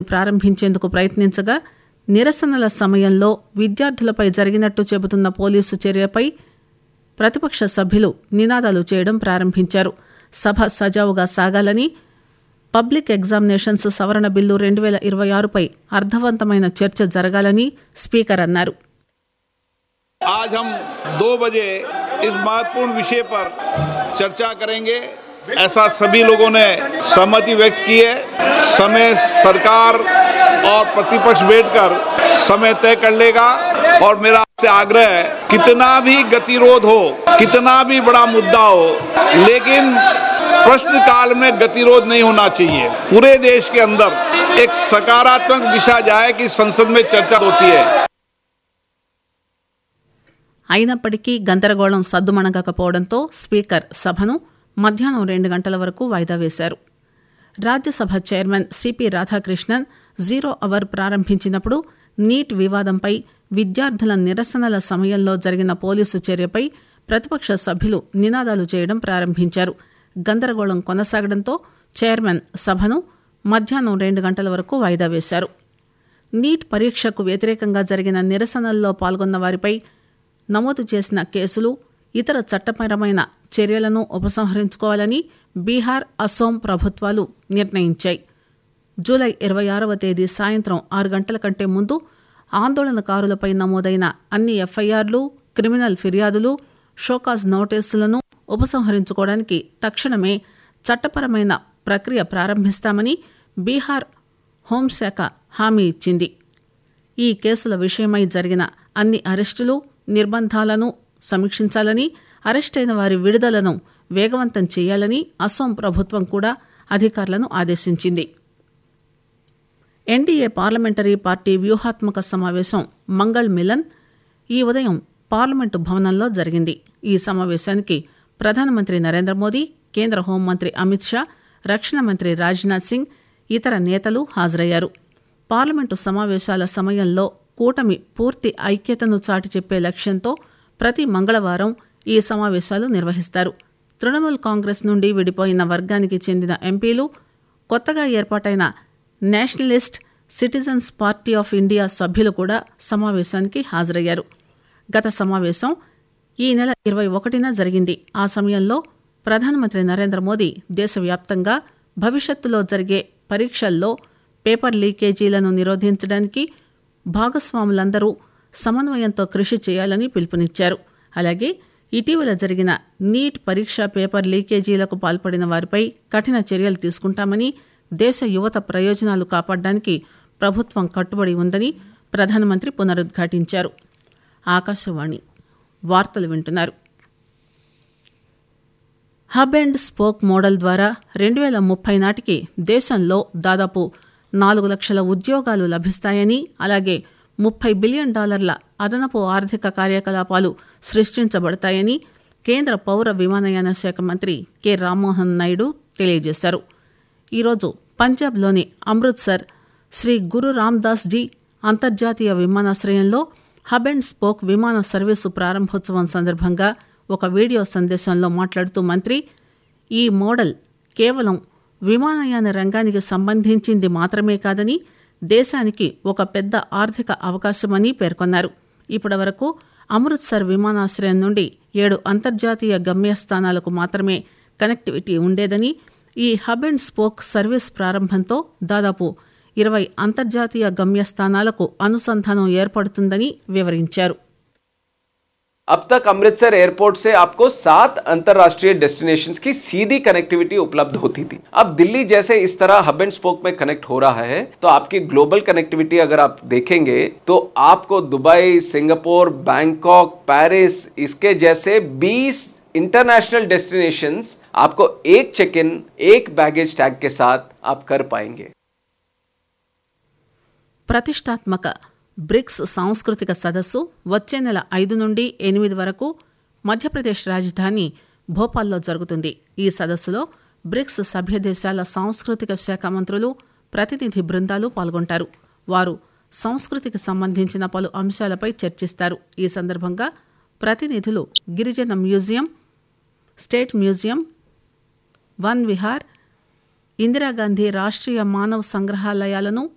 ప్రారంభించేందుకు ప్రయత్నించగా నిరసనల సమయంలో విద్యార్థులపై జరిగినట్టు చెబుతున్న పోలీసు చర్యపై ప్రతిపక్ష సభ్యులు నినాదాలు చేయడం ప్రారంభించారు సభ సజావుగా సాగాలని పబ్లిక్ ఎగ్జామినేషన్స్ సవరణ బిల్లు రెండు వేల ఇరవై ఆరుపై అర్థవంతమైన చర్చ జరగాలని స్పీకర్ అన్నారు आज हम दो बजे इस महत्वपूर्ण विषय पर चर्चा करेंगे ऐसा सभी लोगों ने सहमति व्यक्त की है समय सरकार और प्रतिपक्ष बैठकर समय तय कर लेगा और मेरा आपसे आग्रह है कितना भी गतिरोध हो कितना भी बड़ा मुद्दा हो लेकिन प्रश्नकाल में गतिरोध नहीं होना चाहिए पूरे देश के अंदर एक सकारात्मक दिशा जाए कि संसद में चर्चा होती है అయినప్పటికీ గందరగోళం సద్దుమణగకపోవడంతో స్పీకర్ సభను మధ్యాహ్నం రెండు గంటల వరకు వాయిదా వేశారు Rajya Sabha chairman CP Radhakrishnan zero hour ప్రారంభించినప్పుడు నీట్ వివాదంపై విద్యార్థుల నిరసనల సమయంలో జరిగిన పోలీసు చర్యపై ప్రతిపక్ష సభ్యులు నినాదాలు చేయడం ప్రారంభించారు గందరగోళం కొనసాగడంతో చైర్మన్ సభను మధ్యాహ్నం రెండు గంటల వరకు వాయిదా వేశారు నీట్ పరీక్షకు వ్యతిరేకంగా జరిగిన నిరసనల్లో పాల్గొన్న వారిపై నమోదు చేసిన కేసులు ఇతర చట్టపరమైన చర్యలను ఉపసంహరించుకోవాలని బీహార్ అసోం ప్రభుత్వాలు నిర్ణయించాయి జూలై ఇరవై ఆరవ తేదీ సాయంత్రం ఆరు గంటల కంటే ముందు ఆందోళనకారులపై నమోదైన అన్ని ఎఫ్ఐఆర్లు క్రిమినల్ ఫిర్యాదులు షోకాజ్ నోటీసులను ఉపసంహరించుకోవడానికి తక్షణమే చట్టపరమైన ప్రక్రియ ప్రారంభిస్తామని బీహార్ హోంశాఖ హామీ ఇచ్చింది ఈ కేసుల విషయమై జరిగిన అన్ని అరెస్టులు నిర్బంధాలను సమీక్షించాలని అరెస్టైన వారి విడుదలను వేగవంతం చేయాలని అసోం ప్రభుత్వం కూడా అధికారులను ఆదేశించింది ఎన్డీఏ పార్లమెంటరీ పార్టీ వ్యూహాత్మక సమావేశం మంగళ్ మిలన్ ఈ ఉదయం పార్లమెంటు భవనంలో జరిగింది ఈ సమావేశానికి ప్రధానమంత్రి నరేంద్ర మోదీ కేంద్ర హోంమంత్రి అమిత్ షా రక్షణ మంత్రి రాజ్నాథ్ సింగ్ ఇతర నేతలు హాజరయ్యారు పార్లమెంటు సమావేశాల సమయంలో కూటమి పూర్తి ఐక్యతను చాటి చెప్పే లక్ష్యంతో ప్రతి మంగళవారం ఈ సమావేశాలు నిర్వహిస్తారు తృణమూల్ కాంగ్రెస్ నుండి విడిపోయిన వర్గానికి చెందిన ఎంపీలు కొత్తగా ఏర్పాటైన nationalist citizens party of India సభ్యులు కూడా సమావేశానికి హాజరయ్యారు గత సమావేశం ఈ నెల ఇరవై ఒకటిన జరిగింది ఆ సమయంలో ప్రధానమంత్రి నరేంద్ర మోదీ దేశవ్యాప్తంగా భవిష్యత్తులో జరిగే పరీక్షల్లో పేపర్ లీకేజీలను నిరోధించడానికి భాగస్వాములందరూ సమన్వయంతో కృషి చేయాలని పిలుపునిచ్చారు అలాగే ఇటీవల జరిగిన నీట్ పరీక్ష పేపర్ లీకేజీలకు పాల్పడిన వారిపై కఠిన చర్యలు తీసుకుంటామని దేశ యువత ప్రయోజనాలు కాపాడడానికి ప్రభుత్వం కట్టుబడి ఉందని ప్రధానమంత్రి పునరుద్ఘాటించారు ఆకాశవాణి వార్తలు వింటున్నారు హబ్ అండ్ స్పోక్ మోడల్ ద్వారా రెండు వేల ముప్పై నాటికి దేశంలో దాదాపు నాలుగు లక్షల ఉద్యోగాలు లభిస్తాయని అలాగే ముప్పై బిలియన్ డాలర్ల అదనపు ఆర్థిక కార్యకలాపాలు సృష్టించబడతాయని కేంద్ర పౌర విమానయాన శాఖ మంత్రి కె రామ్మోహన్ నాయుడు తెలియజేశారు ఈరోజు పంజాబ్లోని అమృత్సర్ శ్రీ గురు రామ్దాస్ జీ అంతర్జాతీయ విమానాశ్రయంలో హబ్ అండ్ స్పోక్ విమాన సర్వీసు ప్రారంభోత్సవం సందర్భంగా ఒక వీడియో సందేశంలో మాట్లాడుతూ మంత్రి ఈ మోడల్ కేవలం విమానయాన రంగానికి సంబంధించింది మాత్రమే కాదని దేశానికి ఒక పెద్ద ఆర్థిక అవకాశమని పేర్కొన్నారు ఇప్పటివరకు అమృత్సర్ విమానాశ్రయం నుండి ఏడు అంతర్జాతీయ గమ్యస్థానాలకు మాత్రమే కనెక్టివిటీ ఉండేదని ఈ హబ్ అండ్ స్పోక్ సర్వీస్ ప్రారంభంతో దాదాపు ఇరవై అంతర్జాతీయ గమ్యస్థానాలకు అనుసంధానం ఏర్పడుతుందని వివరించారు अब तक अमृतसर एयरपोर्ट से आपको सात अंतरराष्ट्रीय डेस्टिनेशंस की सीधी कनेक्टिविटी उपलब्ध होती थी अब दिल्ली जैसे इस तरह हब एंड स्पोक में कनेक्ट हो रहा है तो आपकी ग्लोबल कनेक्टिविटी अगर आप देखेंगे तो आपको दुबई सिंगापुर बैंकॉक पेरिस इसके जैसे 20 इंटरनेशनल डेस्टिनेशंस आपको एक चेक इन एक बैगेज टैग के साथ आप कर पाएंगे ప్రతిష్టాత్మక బ్రిక్స్ సాంస్కృతిక సదస్సు వచ్చే నెల ఐదు నుండి ఎనిమిది వరకు మధ్యప్రదేశ్ రాజధాని భోపాల్లో జరుగుతుంది ఈ సదస్సులో బ్రిక్స్ సభ్య దేశాల సాంస్కృతిక శాఖ మంత్రులు ప్రతినిధి బృందాలు పాల్గొంటారు వారు సంస్కృతికి సంబంధించిన పలు అంశాలపై చర్చిస్తారు ఈ సందర్భంగా ప్రతినిధులు గిరిజన museum state museum Van Vihar Indira Gandhi Rashtriya Manav సంగ్రహాలయాలను